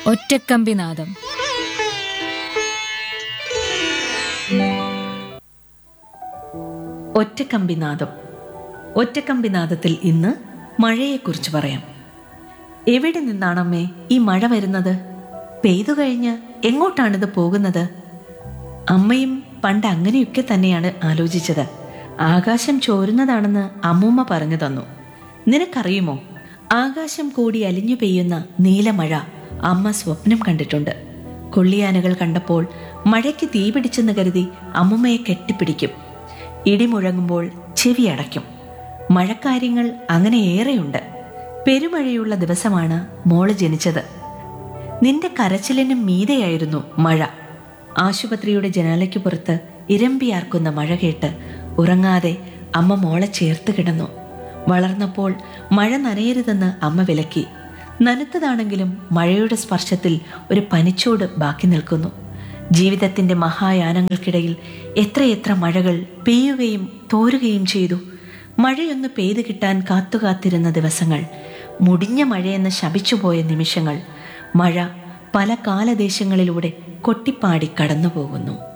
ഒറ്റക്കമ്പിനാദം ഒറ്റക്കമ്പിനാദം ഒറ്റക്കമ്പിനാദത്തിൽ ഇന്ന് മഴയെക്കുറിച്ച് പറയാം എവിടെ നിന്നാണമ്മേ ഈ മഴ വരുന്നത് പെയ്തു കഴിഞ്ഞ് എങ്ങോട്ടാണിത് പോകുന്നത് അമ്മയും പണ്ട് അങ്ങനെയൊക്കെ തന്നെയാണ് ആലോചിച്ചത് ആകാശം ചോരുന്നതാണെന്ന് അമ്മൂമ്മ പറഞ്ഞു തന്നു നിനക്കറിയുമോ ആകാശം കൂടി അലിഞ്ഞു പെയ്യുന്ന നീലമഴ അമ്മ സ്വപ്നം കണ്ടിട്ടുണ്ട് കൊള്ളിയാനകൾ കണ്ടപ്പോൾ മഴയ്ക്ക് തീപിടിച്ചെന്ന് കരുതി അമ്മുമ്മയെ കെട്ടിപ്പിടിക്കും ഇടിമുഴങ്ങുമ്പോൾ ചെവി അടയ്ക്കും മഴക്കാര്യങ്ങൾ അങ്ങനെ ഏറെയുണ്ട് പെരുമഴയുള്ള ദിവസമാണ് മോള് ജനിച്ചത് നിന്റെ കരച്ചിലിനും മീതെയായിരുന്നു മഴ ആശുപത്രിയുടെ ജനാലയ്ക്ക് പുറത്ത് ഇരമ്പിയാർക്കുന്ന മഴ കേട്ട് ഉറങ്ങാതെ അമ്മ മോളെ ചേർത്ത് കിടന്നു വളർന്നപ്പോൾ മഴ നനയരുതെന്ന് അമ്മ വിലക്കി നനുത്തതാണെങ്കിലും മഴയുടെ സ്പർശത്തിൽ ഒരു പനിച്ചൂട് ബാക്കി നിൽക്കുന്നു ജീവിതത്തിന്റെ മഹായാനങ്ങൾക്കിടയിൽ എത്രയെത്ര മഴകൾ പെയ്യുകയും തോരുകയും ചെയ്തു മഴയൊന്ന് പെയ്തു കിട്ടാൻ കാത്തുകാത്തിരുന്ന ദിവസങ്ങൾ മുടിഞ്ഞ മഴയെന്ന് ശപിച്ചുപോയ നിമിഷങ്ങൾ മഴ പല കാലദേശങ്ങളിലൂടെ കൊട്ടിപ്പാടി കടന്നുപോകുന്നു